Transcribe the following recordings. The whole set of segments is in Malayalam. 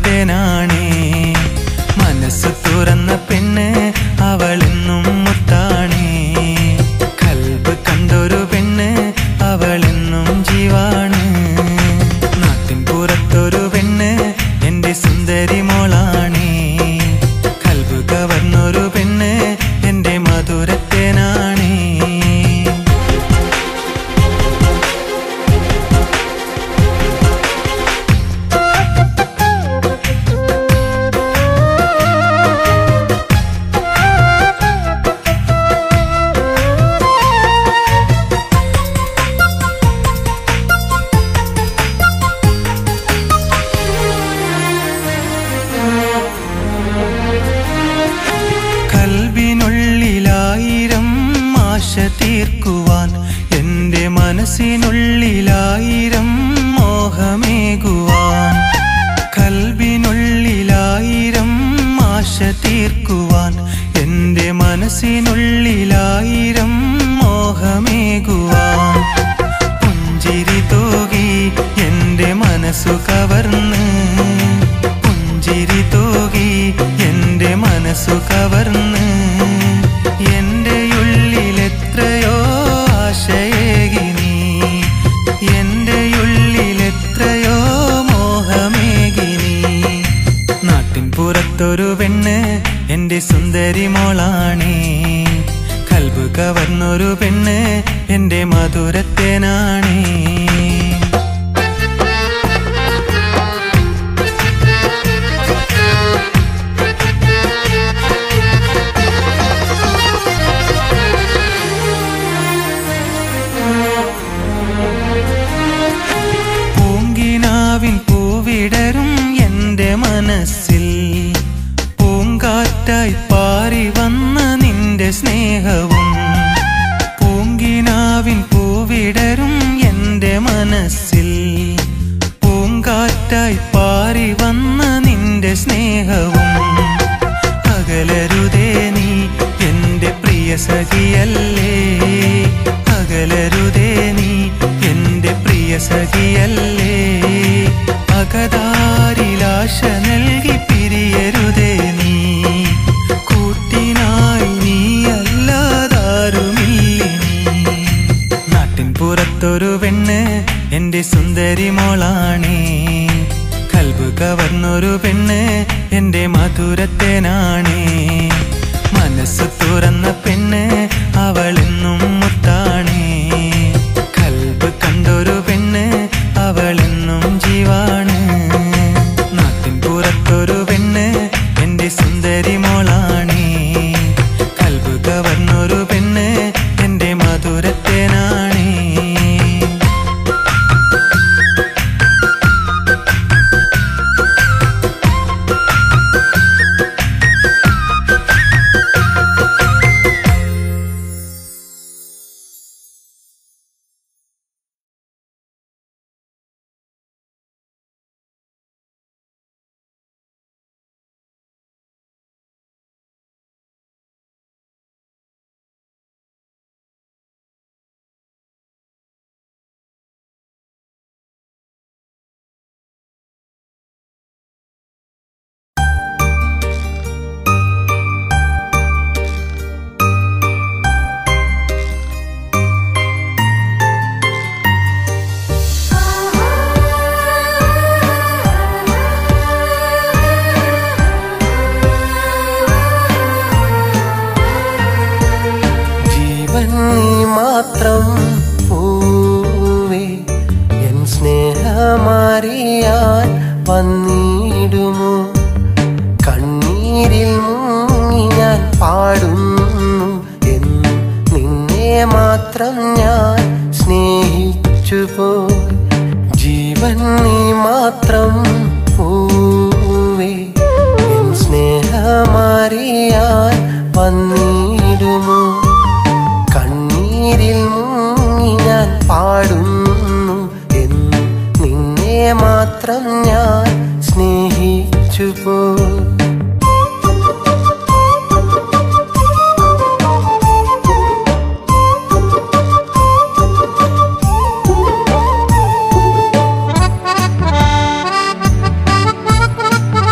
മധുരത്തേനാണേ മനസ്സ് തുറന്ന പെണ്ണ് അവളെന്നും മുത്താണേ കൽബ് കണ്ടൊരു പെണ്ണ് അവളെന്നും ജീവാണ് നാട്ടിൻ പുറത്തൊരു പെണ്ണ് എന്റെ സുന്ദരി മോളാണേ കൽബ് കവർന്നൊരു പെണ്ണ് എന്റെ മധുരത്തേനാണേ കൽവിനുള്ളിലായിരം ആശ തീർക്കുവാൻ എൻ്റെ മനസ്സിനുള്ളിലായിരം മോഹമേകുവാൻ കൽവിനുള്ളിലായിരം ആശ തീർക്കുവാൻ എൻ്റെ മനസ്സിനുള്ളിലായിരം മോഹമേകുവാൻ പുഞ്ചിരി തൂകി എൻ്റെ മനസ്സു കവർന്ന് പുഞ്ചിരി തൂകി എൻ്റെ മനസ്സു കവർന്ന് എൻ്റെ ഉള്ളിൽ എത്രയോ ആശയേകി നീ എൻ്റെ ഉള്ളിൽ എത്രയോ മോഹമേകി നീ നാട്ടിൻ പുറത്തൊരു പെണ്ണ് എൻ്റെ സുന്ദരി മോളാണേ കൽബ് കവർന്നൊരു പെണ്ണ് എൻ്റെ മധുരത്തേനാണേ പൂങ്കിനാവിൻ പൂവിടരും എൻ്റെ മനസ്സിൽ പൂങ്കാറ്റായി പാറി വന്ന നിന്റെ സ്നേഹവും പൂങ്കിനാവിൻ പൂവിടരും എൻ്റെ മനസ്സിൽ പൂങ്കാറ്റായി പാറി വന്ന നിന്റെ സ്നേഹവും അകലരുതേ നീ എൻ്റെ പ്രിയ സഖിയല്ലേ അകലരുതേ നീ എൻ്റെ പ്രിയ സഖിയല്ലേ അകതാരിലാശ നൽകി പിരിയരുതേ നീ കൂട്ടിനായി നീ അല്ലാതാരുമില്ലിനി നാട്ടിൻ പുറത്തൊരു പെണ്ണ് എൻ്റെ സുന്ദരി മോളാണേ കൽബ് കവർന്നൊരു പെണ്ണ് എൻ്റെ മധുരത്തേനാണേ മനസ്സ് തുറന്ന പെണ്ണ് അവളെന്നും മുത്താണേ കൽബ് കണ്ടൊരു പെണ്ണ് അവളെന്നും ജീവാണ് നാട്ടിൻ പുറത്തൊരു പെണ്ണ് എൻ്റെ സുന്ദരി മോളാണേ കൽബ് കവർന്നൊരു പെണ്ണ് എൻ്റെ മധുരത്തേനാണേ ജീവൻ നീ മാത്രം പൂവേ എൻ സ്നേഹമാറിയാൻ വന്നിടുമോ കണ്ണീരിൽ മുങ്ങി ഞാൻ പാടുന്നു എന്നും നിന്നെ മാത്രം ഞാൻ സ്നേഹിച്ചു പോയി ജീവൻ നീ മാത്രം പൂവേ എൻ സ്നേഹമാറിയാൻ വന്നിടുമോ കണ്ണീരിൽ മുങ്ങി ഞാൻ പാടുന്നു എന്നും നിന്നെ മാത്രം ഞാൻ സ്നേഹിച്ചു പോയി Thank you.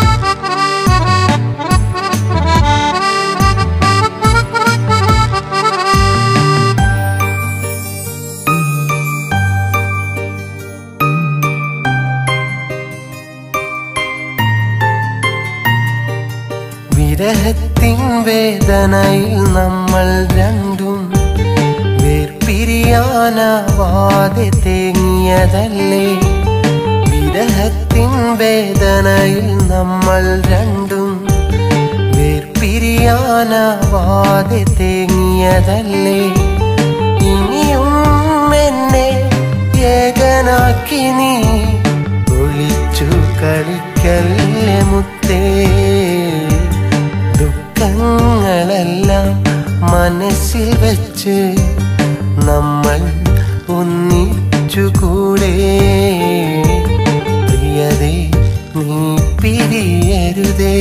വിരഹത്തിൻ വേദനയിൽ നമ്മൾ രണ്ടും വേർപിരിയാനാവാതെ തേങ്ങിയതല്ലേ വിരഹത്തിൻ വേദനയിൽ നമ്മൾ രണ്ടും വേർപിരിയാനാവാതെ തേങ്ങിയതല്ലേ ഇനിയും എന്നെ ഏകനാക്കി നീ ഒളിച്ചു കളിക്കല്ലേ മുത്തേ ദുഃഖങ്ങളെല്ലാം മനസ്സിൽ വെച്ച് നമ്മൾ ഒന്നിച്ചുകൂടെ പ്രിയതേ നീ പിരിയരുതേ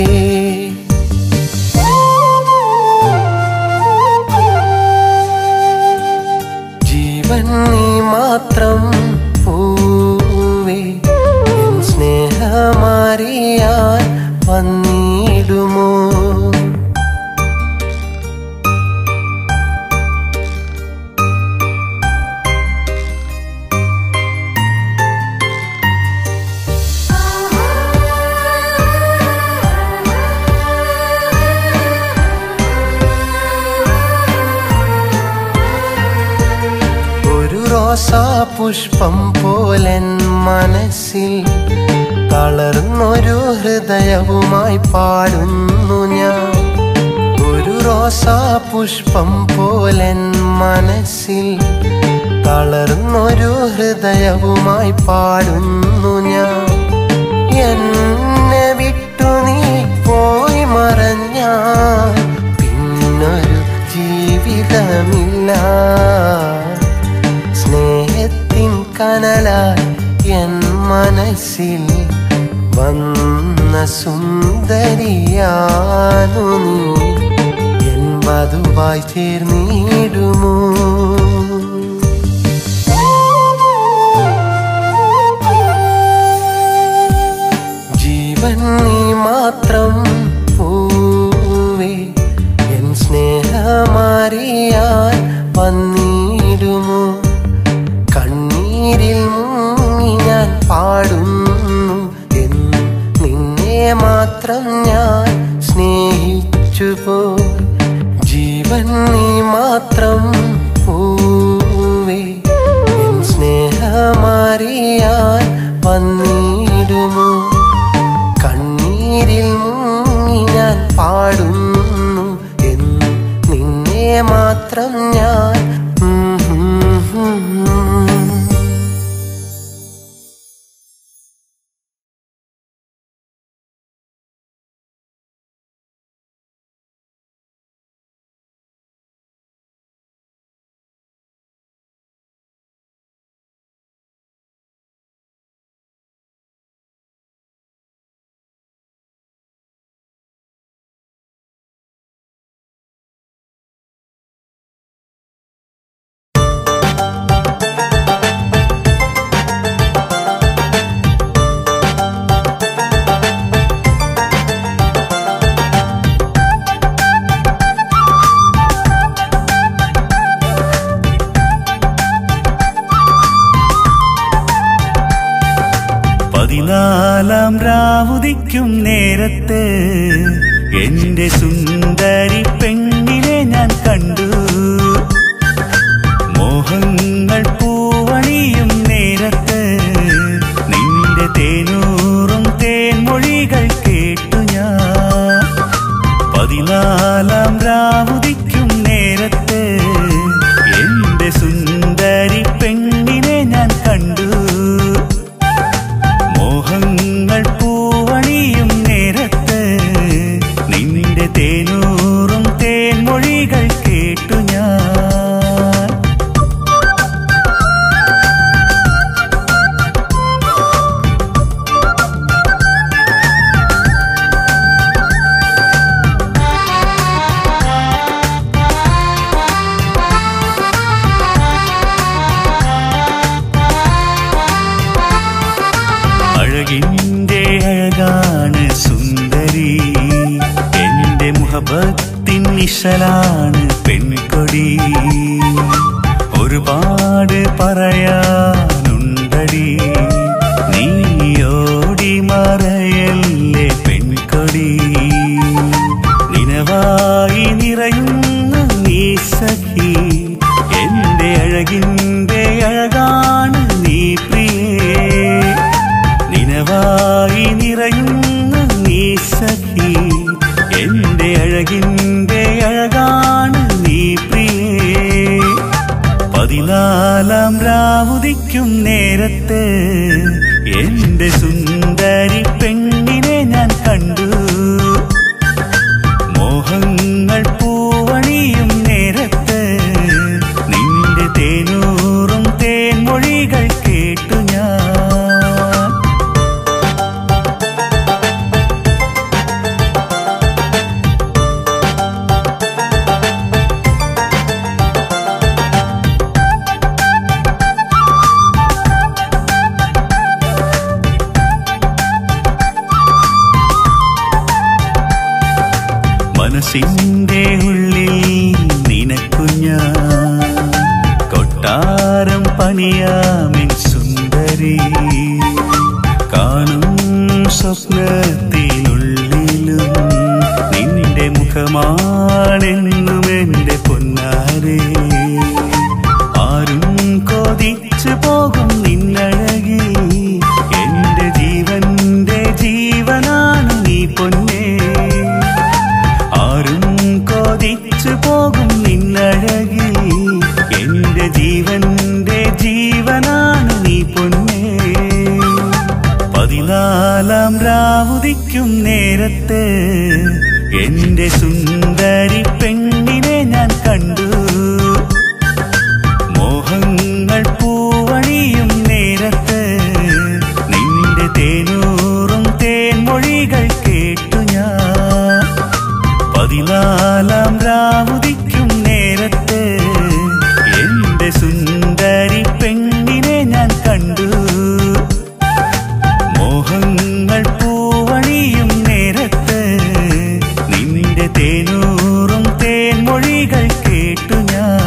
ജീവൻ നീ മാത്രം പൂവേ എൻ സ്നേഹമാറിയാൻ വന്നിടുമോ ഒരു റോസാ പുഷ്പം പോലൻ മനസ്സിൽ തളർന്നൊരു ഹൃദയവുമായി പാടുന്നു ഞാൻ ഒരു റോസാ പുഷ്പം പോലൻ മനസ്സിൽ തളർന്നൊരു ഹൃദയവുമായി പാടുന്നു ഞാൻ എന്നെ വിട്ടു നീ പോയി മറഞ്ഞാൽ പിന്നൊരു ജീവിതമില്ല സ്നേഹത്തിൻ കനലായി എൻ മനസ്സിൽ വന്ന സുന്ദരിയാനു നീ എൻ വധുവായി ചേർന്നിടുമോ ജീവൻ നീ മാത്രം പൂവേ എൻ സ്നേഹമാറിയാൻ വന്നിടുമോ കണ്ണീരിൽ മുങ്ങി ഞാൻ പാടുന്നു എന്ന് നിന്നെ മാത്രം ഞാൻ സ്നേഹിച്ചു പോയി ജീവൻ നീ മാത്രം പൂവേ എൻ സ്നേഹമാറിയാൻ വന്നിടുമോ കണ്ണീരിൽ മുങ്ങി ഞാൻ പാടുന്നു എന്ന് നിന്നെ മാത്രം ഞാൻ ഉം ഉം ഉം ഉം. പതിനാലാം രാവുദിക്കും നേരത്ത് എന്റെ സുന്ദരി പെണ്ണിനെ ഞാൻ കണ്ടു മോഹങ്ങൾ പൂവണിയും നേരത്ത് നിന്റെ തേനൂറും തേൻമൊഴികൾ കേട്ടു ഞാൻ പതിനാലാം രാവുദിക്കും നേരത്ത് എന്റെ സുന്ദരി പെണ്ണിനെ ഞാൻ കണ്ടു മോഹങ്ങൾ പൂവണിയും നേരത്ത് നിന്റെ തേനൂറും തേൻമൊഴികൾ കേട്ടു ഞാൻ അഴകിന്റെ അഴകാണ് സുന്ദരി എന്റെ മുഹബത്തിൻ നിശലാണ് പെൺകൊടി ഒരുപാട് പറയാനുണ്ടടി നീയോടി മറയല്ലേ പെൺകൊടി സഖി എന്റെ അഴകിന്റെ അഴകാണ് നീ പ്രിയേ പതിനാലാം രാവുദിക്കും നേരത്ത് എന്റെ സുന്ദരി പെണ്ണിനെ ഞാൻ കണ്ടു മോഹങ്ങൾ പൂവണിയും നേരത്ത് നിന്റെ തേനൂറും തേൻമൊഴികൾ കേട്ടു ഞാൻ മനസ്സിന്റെ ഉള്ളിൽ നിനക്കു ഞാൻ കൊട്ടാരം പണിയാമിൻ സുന്ദരി കാണും സ്വപ്നത്തിനുള്ളിലും നിന്റെ മുഖമാണെന്നും എന്റെ പൊന്നാരേ ആരും കൊതിച്ചു പോകും നിന്നഴകിൽ എന്റെ ജീവന്റെ ജീവനാണ് നീ പൊന്നേ ആരും കൊതിച്ചു പോകും നിന്നഴകിൽ എന്റെ ജീവന്റെ ജീവനാണ് നീ പൊന്നേ പതിനാലാം രാവുദിക്കും നേരത്ത് എന്റെ സുന്ദരി പെണ്ണിനെ ഞാൻ കണ്ടു മോഹങ്ങൾ പൂവണിയും നേരത്ത് നിന്റെ തേനൂറും തേൻമൊഴികൾ കേട്ടു ഞാൻ പതിനാലാം രാവുദിക്കും നേരത്ത് എന്റെ സുന്ദരി പെണ്ണിനെ ഞാൻ കണ്ടു മോഹങ്ങൾ പൂവണിയും നേരത്ത് നിന്റെ തേനൂറും തേൻമൊഴികൾ കേട്ടു ഞാൻ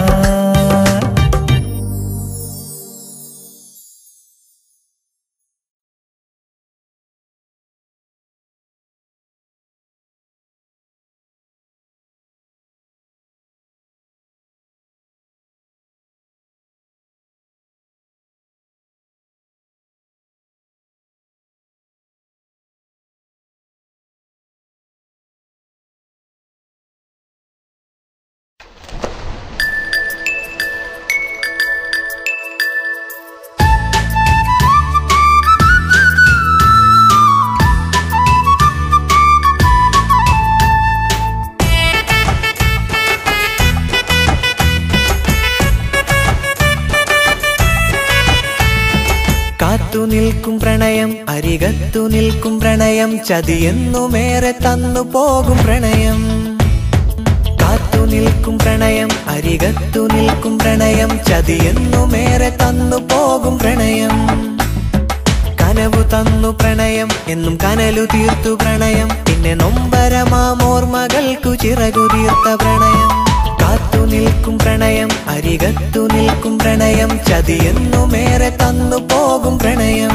കാത്തു നിൽക്കും പ്രണയം അരികത്തു നിൽക്കും പ്രണയം ചതിയെന്നുമേറെ തന്നു പോകും പ്രണയം കാത്തു നിൽക്കും പ്രണയം അരികത്തു നിൽക്കും പ്രണയം ചതിയെന്നുമേറെ തന്നു പോകും പ്രണയം കനവു തന്നു പ്രണയം എന്നും കനലു തീർത്തു പ്രണയം പിന്നെ നൊമ്പരമാമോർമകൾക്കു ചിറകു തീർത്ത പ്രണയം കാത്തു നിൽക്കും പ്രണയം അരികത്തു നിൽക്കും പ്രണയം ചതിയെന്നുമേറെ തന്നു പോകും പ്രണയം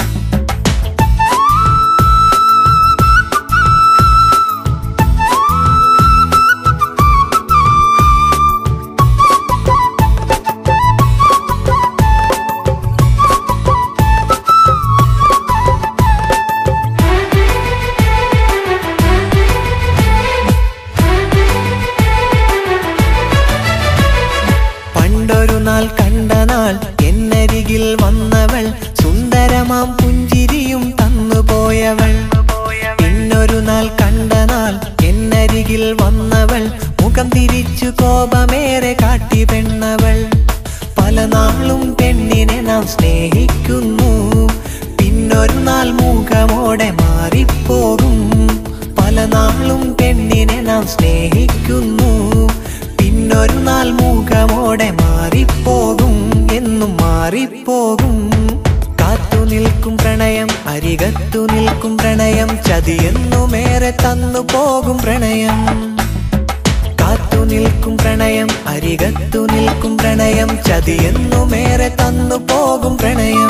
പണ്ടൊരു നാൾ കണ്ട നാൾ എന്നരികിൽ വന്നവൾ സുന്ദരമാം പുഞ്ചിരിയും തന്നുപോയവൾ പിന്നൊരു നാൾ കണ്ട നാൾ എന്നരികിൽ വന്നവൾ മുഖം തിരിച്ചു കോപമേറെ കാട്ടി പെണ്ണവൾ പല നാളും പെണ്ണിനെ നാം സ്നേഹിക്കുന്നു പിന്നൊരു നാൾ മുഖമോടെ മാറിപ്പോകും പല നാളും പെണ്ണിനെ നാം സ്നേഹിക്കുന്നു പിന്നൊരു നാൾ മുഖമോടെ മാറിപ്പോകും എന്നും മാറിപ്പോകും കാത്തു നിൽക്കും പ്രണയം അരികത്തു നിൽക്കും പ്രണയം ചതിയെന്നുമേറെ തന്നു പോകും പ്രണയം കാത്തു നിൽക്കും പ്രണയം അരികത്തു നിൽക്കും പ്രണയം ചതിയെന്നുമേറെ തന്നു പോകും പ്രണയം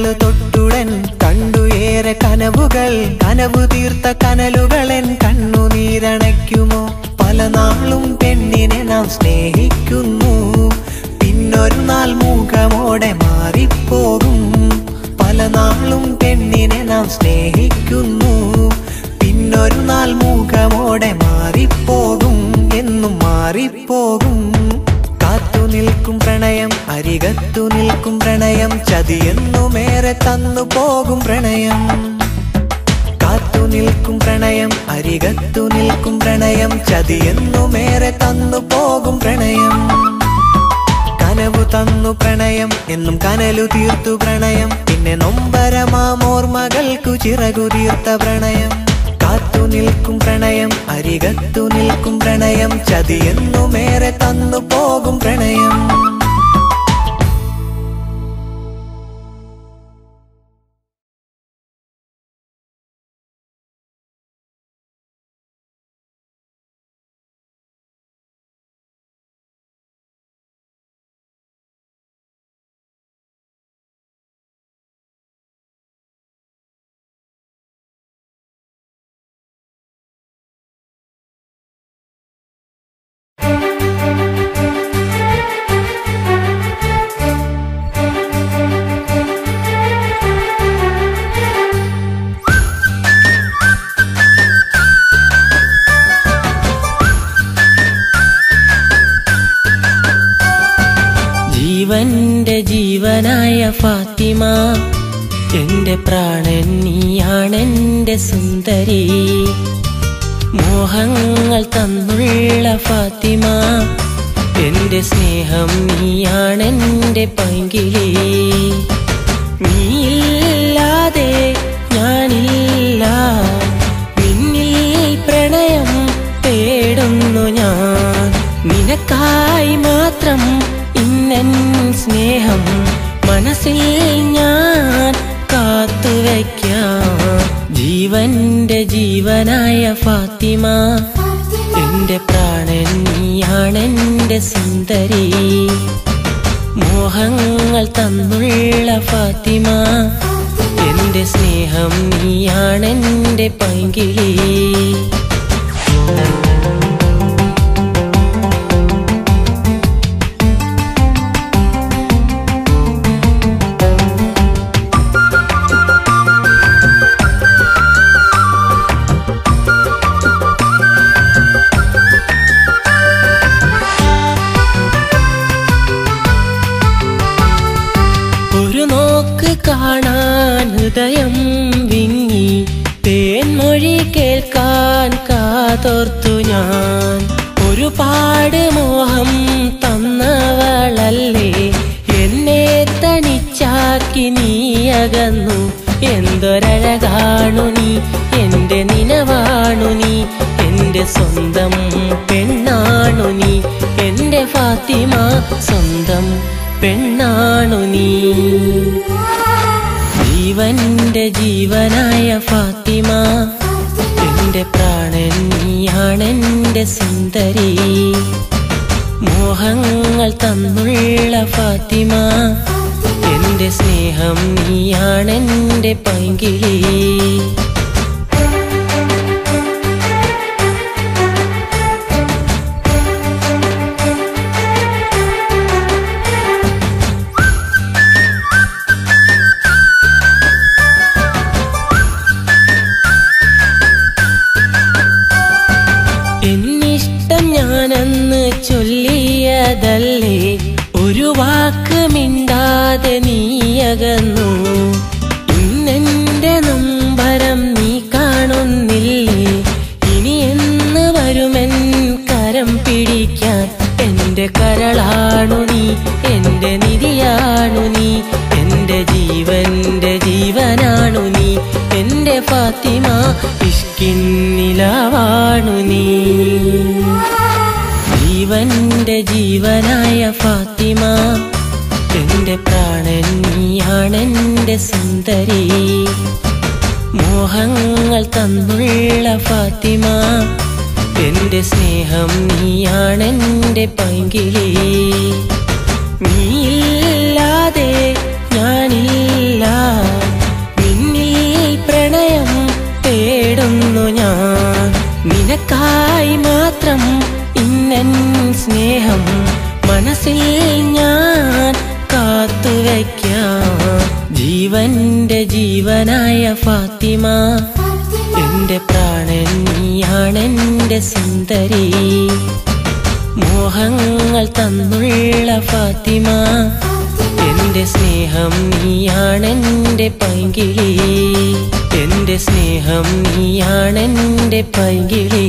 തിങ്കളു തൊട്ടുടൻ കണ്ടു ഏറെ കനവുകൾ കനവു തീർത്ത കനലുകളൻ കണ്ണുനീരണയ്ക്കുമോ പല നാളും പെണ്ണിനെ നാം സ്നേഹിക്കുന്നു പിന്നൊരു നാൾ മുഖമോടെ മാറിപ്പോകും പല നാളും പെണ്ണിനെ നാം സ്നേഹിക്കുന്നു പിന്നൊരു നാൾ മുഖമോടെ മാറിപ്പോകും എന്നും മാറിപ്പോകും കാത്തു നിൽക്കും പ്രണയം അരികത്തു നിൽക്കും പ്രണയം ചതിയെന്നുമേറെ തന്നു പോകും പ്രണയം കാത്തു നിൽക്കും പ്രണയം അരികത്തു നിൽക്കും പ്രണയം ചതിയെന്നുമേറെ തന്നു പോകും പ്രണയം കനവു തന്നു പ്രണയം എന്നും കനലു തീർത്തു പ്രണയം പിന്നെ നൊമ്പരമാമോർമകൾക്കു ചിറകു തീർത്ത പ്രണയം കാത്തു നിൽക്കും പ്രണയം അരികത്തു നിൽക്കും പ്രണയം ചതിയെന്നുമേറെ തന്നു പോകും പ്രണയം ജീവന്റെ ജീവനായ ഫാത്തിമ എന്റെ പ്രാണൻ നീയാണെന്റെ സുന്ദരി മോഹങ്ങൾ തന്നുള്ള ഫാത്തിമ എന്റെ സ്നേഹം നീയാണെന്റെ പൈങ്കിളി നീയില്ലാതെ ഞാനില്ല നിന്നിൽ പ്രണയം തേടുന്നു ഞാൻ നിനക്കായി മാത്രം ഇന്നൻ സ്നേഹം മനസ്സിൽ ഞാൻ കാത്തുവയ്ക്കാം ജീവന്റെ ജീവനായ ഫാത്തിമ എന്റെ പ്രാണൻ നീയാണെന്റെ സുന്ദരി മോഹങ്ങൾ തന്നുള്ള ഫാത്തിമ എന്റെ സ്നേഹം നീയാണെന്റെ പൈങ്കിളി ഒരു നോക്ക് കാണാൻ ഹൃദയം വിങ്ങി തേൻമൊഴി കേൾക്കാൻ കാതോർത്തു ഞാൻ ഒരുപാട് മോഹം തന്നവളല്ലേ എന്നെ തനിച്ചാക്കി നീ അകന്നു എന്തൊരഴകാണു നീ എന്റെ നിനവാണു നീ എന്റെ സ്വന്തം പെണ്ണാണു നീ എന്റെ ഫാത്തിമ സ്വന്തം പെണ്ണാണു നീ ജീവന്റെ ജീവനായ ഫാത്തിമ എന്റെ പ്രാണൻ നീയാണെന്റെ സുന്ദരി മോഹങ്ങൾ തന്നുള്ള ഫാത്തിമ എന്റെ സ്നേഹം നീയാണെന്റെ പൈങ്കിളി എന്നിഷ്ടം ഞാനെന്ന് ചൊല്ലിയതല്ലേ ഒരു വാക്ക് മിണ്ടാതെ നീയകന്നു ഇന്നെന്റെ നൊമ്പരം നീ കാണുന്നില്ലേ ഇനി എന്ന് വരുമെൻ കരം പിടിക്കാൻ എന്റെ കരളാണു നീ എന്റെ നിധിയാണു നീ എന്റെ ജീവന്റെ ജീവനാണു നീ എന്റെ ഫാത്തിമ ഇഷ്കിന്നിലാവാണു നീ ജീവന്റെ ജീവനായ ഫാത്തിമ എന്റെ പ്രാണൻ നീയാണെന്റെ സുന്ദരി മോഹങ്ങൾ തന്നുള്ള ഫാത്തിമ എന്റെ സ്നേഹം നീയാണെന്റെ പൈങ്കിളി നീയില്ലാതെ ഞാനില്ല നിന്നിൽ പ്രണയം തേടുന്നു ഞാൻ നിനക്കായി മാത്രം ഇന്നൻ സ്നേഹം മനസ്സിൽ ഞാൻ കാത്തുവയ്ക്കാം ജീവന്റെ ജീവനായ ഫാത്തിമ എന്റെ പ്രാണൻ നീയാണെന്റെ സുന്ദരി മോഹങ്ങൾ തന്നുള്ള ഫാത്തിമ എന്റെ സ്നേഹം നീയാണെന്റെ പൈകിളി എന്റെ സ്നേഹം നീയാണെന്റെ പൈകിളി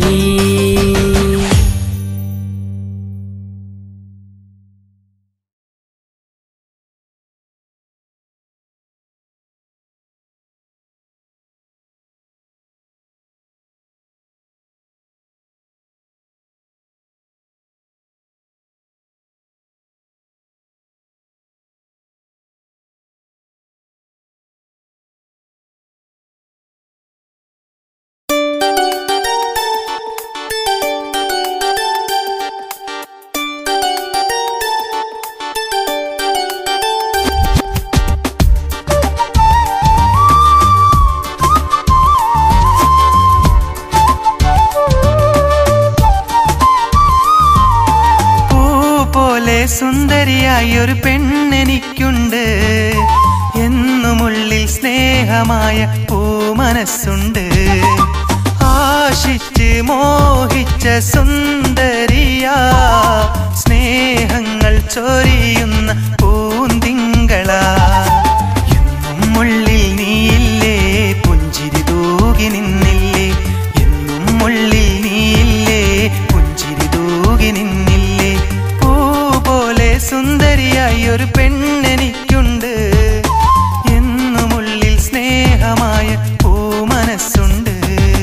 പൂ പോലെ സുന്ദരിയായി ഒരു പെണ്ണെനിക്കുണ്ട് എന്നുമുള്ളിൽ സ്നേഹമായ പൂമനസ്സുണ്ട് ആശിച്ച് മോഹിച്ച സുന്ദരിയാ സ്നേഹങ്ങൾ ചൊരിയുന്ന പൂന്തിങ്കളാ എന്നും ഉള്ളിൽ നീയില്ലേ പുഞ്ചിരി തൂകി നിന്നില്ലേ എന്നും ഉള്ളിൽ നീയില്ലേ പുഞ്ചിരി തൂകി നിന്നില്ലേ പൂ പോലെ സുന്ദരിയായി ഒരു പെണ്ണെനിക്കുണ്ട് എന്നുമുള്ളിൽ സ്നേഹമായ പൂമനസ്സുണ്ട്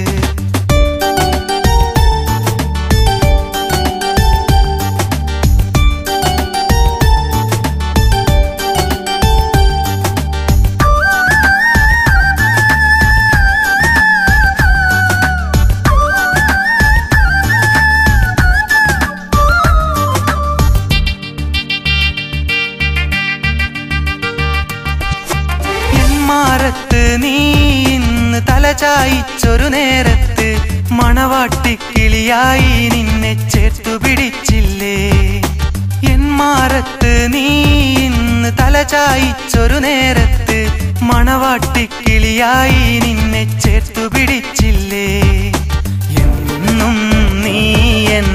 എന്മാറത്ത് നീ ഇന്ന് തലചായിച്ചൊരു നേരത്ത് മണവാട്ടിക്കിളിയായി നിന്നെ ചേർത്തു പിടിച്ചില്ലേ എന്മാറത്ത് നീ ഇന്ന് തലചായിച്ചൊരു നേരത്ത് മണവാട്ടിക്കിളിയായി നിന്നെ ചേർത്തു പിടിച്ചില്ലേ എന്നും നീ എൻ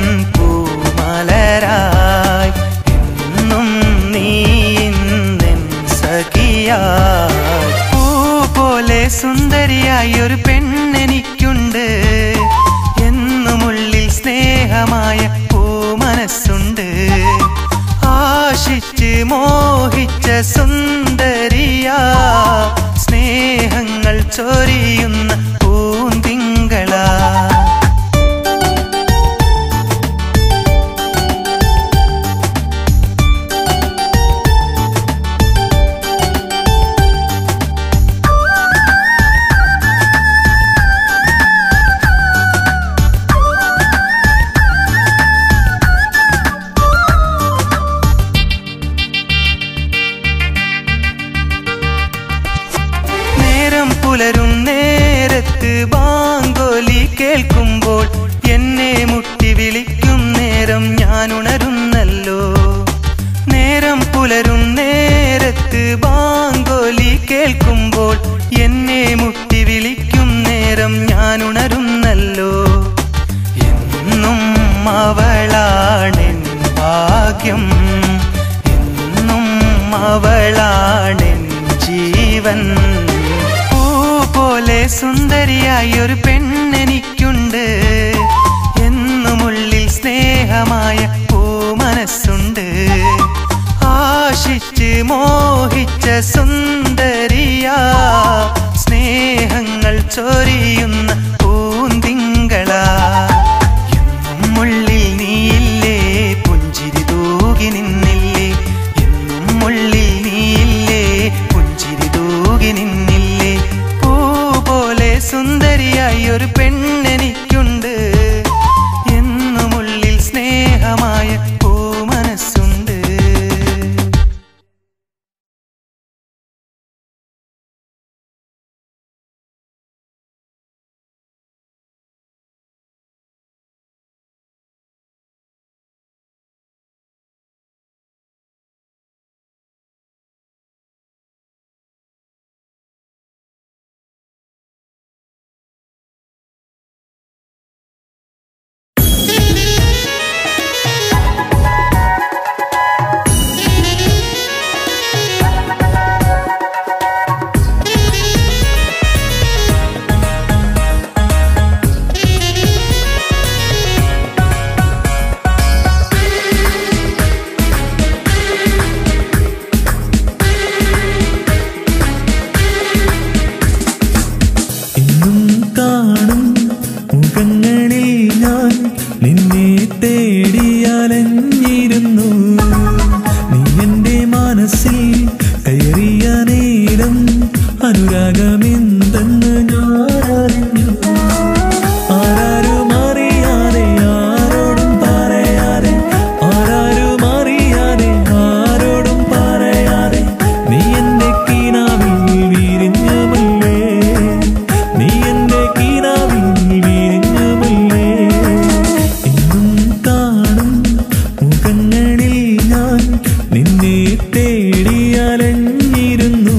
പൂമലരായി എന്നും നീ ഇന്നെൻ സഖിയായി പൂ പോലെ സുന്ദരിയായി ഒരു പെണ്ണെനിക്കുണ്ട് എന്നുമുള്ളിൽ സ്നേഹമായ പൂമനസ്സുണ്ട് ആശിച്ച് മോഹിച്ച സുന്ദരിയാ സ്നേഹങ്ങൾ ചൊരിയുന്ന പൂന്തിങ്കളാ നേരം പുലരും നേരത്ത് ബാങ്കോലി കേൾക്കുമ്പോൾ എന്നെ മുട്ടി വിളിക്കും നേരം ഞാൻ ഉണരുന്നല്ലോ നേരം പുലരും നേരത്ത് ബാങ്കോലി കേൾക്കുമ്പോൾ എന്നെ മുട്ടി വിളിക്കും നേരം ഞാൻ ഉണരുന്നല്ലോ എന്നും അവളാണെൻ ഭാഗ്യം എന്നും അവളാണെൻ ജീവൻ പൂ പോലെ സുന്ദരിയായി ഒരു പെണ്ണെനിക്കുണ്ട് എന്നുമുള്ളിൽ സ്നേഹമായ പൂമനസ്സുണ്ട് ആശിച്ച് മോഹിച്ച സുന്ദരിയാ സ്നേഹങ്ങൾ ചൊരിയുന്ന പൂന്തിങ്കളാ എന്നും ഉള്ളിൽ നീയില്ലേ പുഞ്ചിരി തൂകി നിന്നില്ലേ എന്നും ഉള്ളിൽ നീയില്ലേ പുഞ്ചിരി തൂകി നിന്നില്ലേ പൂ പോലെ സുന്ദരിയായി ഒരു പെണ്ണെനിക്കുണ്ട് എന്നുമുള്ളിൽ സ്നേഹമായ അനുരാഗമെന്തെന്ന് ഞാൻ അറിഞ്ഞു ആരാരും അറിയാതെ ആരോടും പറയാതെ ആരാരും അറിയാതെ ആരോടും പറയാതെ നീ എന്റെ കിനാവിൽ വിരിഞ്ഞമല്ലേ നീ എന്റെ കിനാവിൽ വിരിഞ്ഞമല്ലേ എന്നും കാണും മുഖങ്ങളിൽ ഞാൻ നിന്നെ തേടി അലഞ്ഞിരുന്നു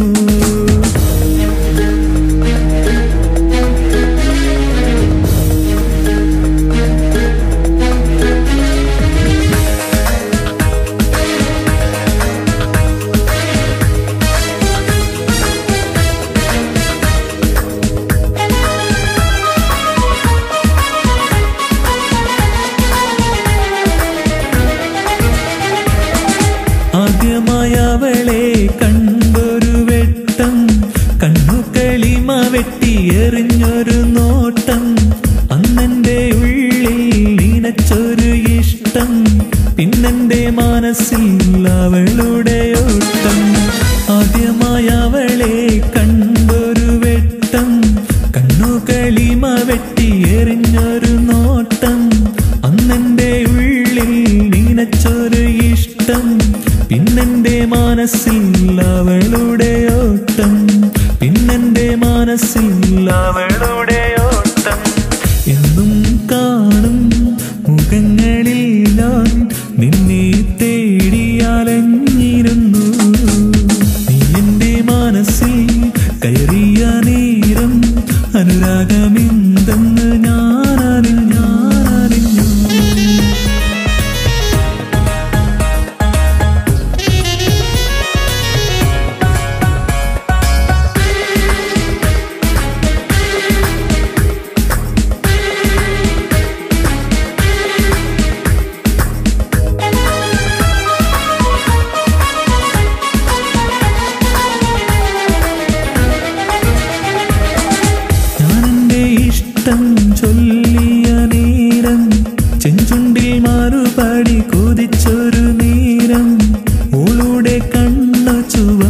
ആദ്യമായി അവളെ കണ്ടൊരു വെട്ടം കണ്ണു കളിമ വെട്ടിയെറിഞ്ഞൊരു നോട്ടം അന്നെന്റെ ഉള്ളിൽ നനച്ചൊരു ഇഷ്ടം പിന്നെന്റെ മനസ്സിൽ അവളുടെ ഓട്ടം ആദ്യമായി അവളെ കണ്ടൊരു വെട്ടം കണ്ണു കളിമ വെട്ടിയെറിഞ്ഞൊരു നോട്ടം അന്നെന്റെ ഉള്ളിൽ നനച്ചൊരു ഇഷ്ടം പിന്നെന്റെ മനസ്സിൽ അവളുടെ ഓട്ടം പിന്നെന്റെ മനസ്സിൽ അവളുടെ ഓട്ടം എന്നും കാണും മുഖങ്ങളിൽ ഞാൻ നിന്നെ തേടി അലഞ്ഞിരുന്നു നീ എന്റെ മനസ്സിൽ കയറിയ നേരം അനുരാഗമെന്തെന്ന് ഞാൻ അറിഞ്ഞു ഞാൻ അറിഞ്ഞു ഞാനെന്റെ ഇഷ്ടം ചൊല്ലിയ നേരം ചെഞ്ചുണ്ടിൽ മറുപടി കൊതിച്ചൊരു നേരം ഓളുടെ കണ്ണു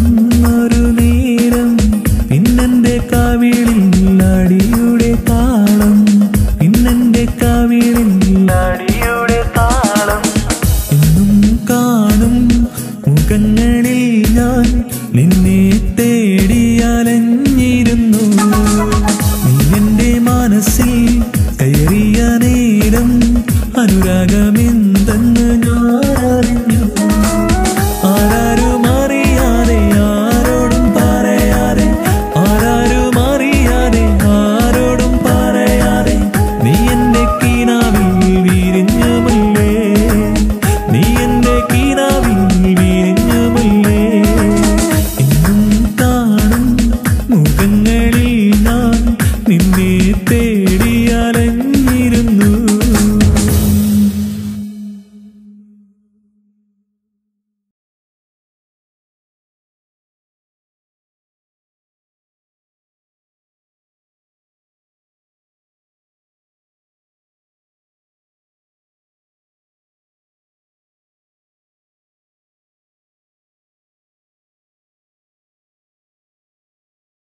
ചുവന്നൊരു നേരം പിന്നെന്റെ കവിളിൽ അടിയുടെ താളം